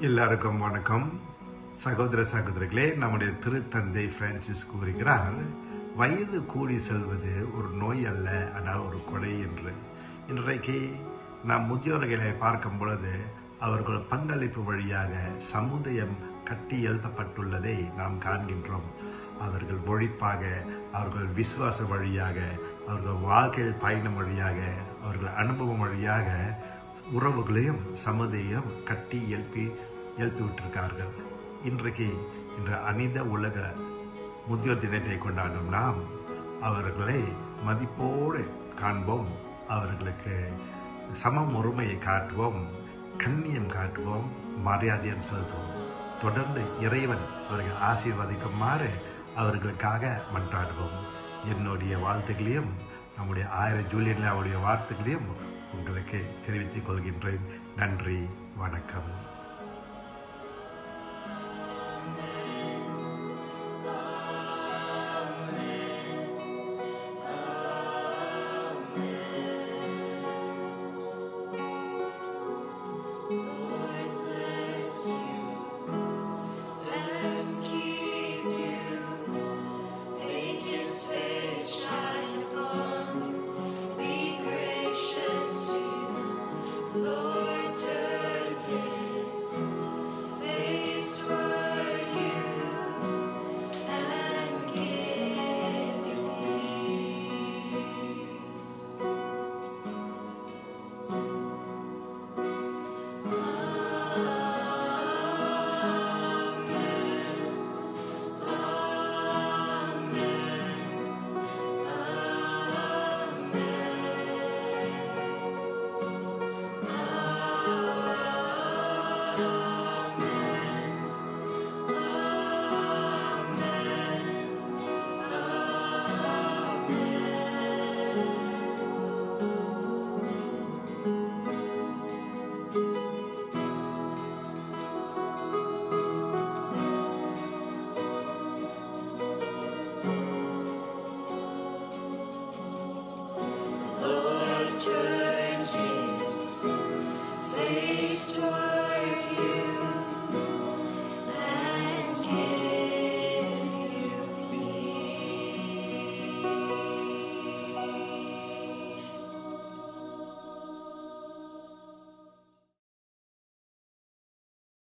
எல்லாருக்கும் வணக்கம் சகோதர சகோதரிகளே நம்முடைய திருத்தந்தை பிரான்சிஸ் கூறுகிறார் வயது கூடி செல்வது ஒரு நோய் அல்ல ஆனால் ஒரு கொடை என்று இன்றைக்கு நாம் முதியோர்களை பார்க்கும் பொழுது அவர்கள் பங்களிப்பு வழியாக சமுதாயம் கட்டி எழுப்பப்பட்டுள்ளதை நாம் காண்கின்றோம் அவர்கள் ஒழிப்பாக அவர்கள் விசுவாச வழியாக அவர்கள் வாழ்க்கையில் பயணம் வழியாக அவர்கள் அனுபவம் வழியாக உறவுகளையும் சமுதாயம் கட்டி எழுப்பி எழுப்பி விட்டிருக்கார்கள் இன்றைக்கு இன்று அனித உலக முதியோர் தினத்தை கொண்டாடும் நாம் அவர்களை மதிப்போடு காண்போம் அவர்களுக்கு சம உரிமையை காட்டுவோம் கண்ணியம் காட்டுவோம் மரியாதையும் செலுத்துவோம் தொடர்ந்து இறைவன் அவர்கள் ஆசீர்வதிக்குமாறு அவர்களுக்காக மன்றாடுவோம் என்னுடைய வாழ்த்துக்களையும் நம்முடைய ஆயிரம் ஜூலியனுடைய வாழ்த்துக்களையும் உங்களுக்கு தெரிவித்துக் கொள்கின்றேன் நன்றி வணக்கம்